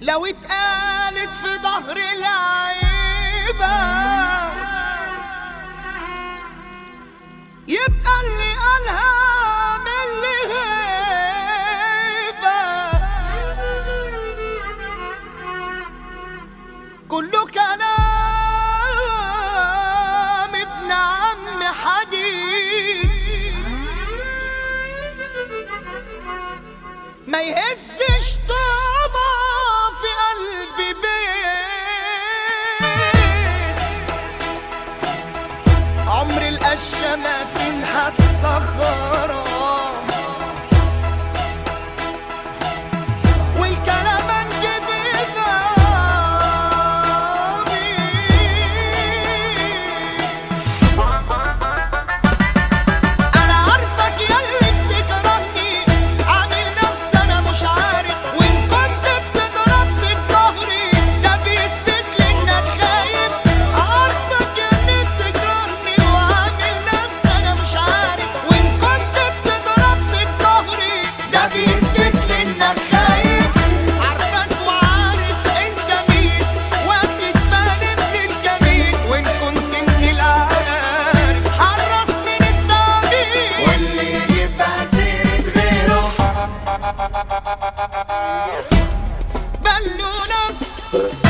لو اتقالت في ظهر العيبة يبقى اللي قالها من اللي هيبة كله كلام ابن عم حديد ما يهزش طابة في قلب بيت عمر القشة ما تنحت صخرة والكلام انجب انا عارفك ياللي بتكرهني عامل نفسي انا مش عارف وان كنت بتضربني في ظهري ده بيثبت لي انك خايف عارفك ياللي بتكرهني وعامل نفسي انا مش عارف وان كنت بتضربني في ظهري ده بيثبت لي انك خايف عارفك وعارف انت مين واخد بالي من الجميل وان كنت من العارف حرص من التعبير واللي يجيب سيرة غيره بالونة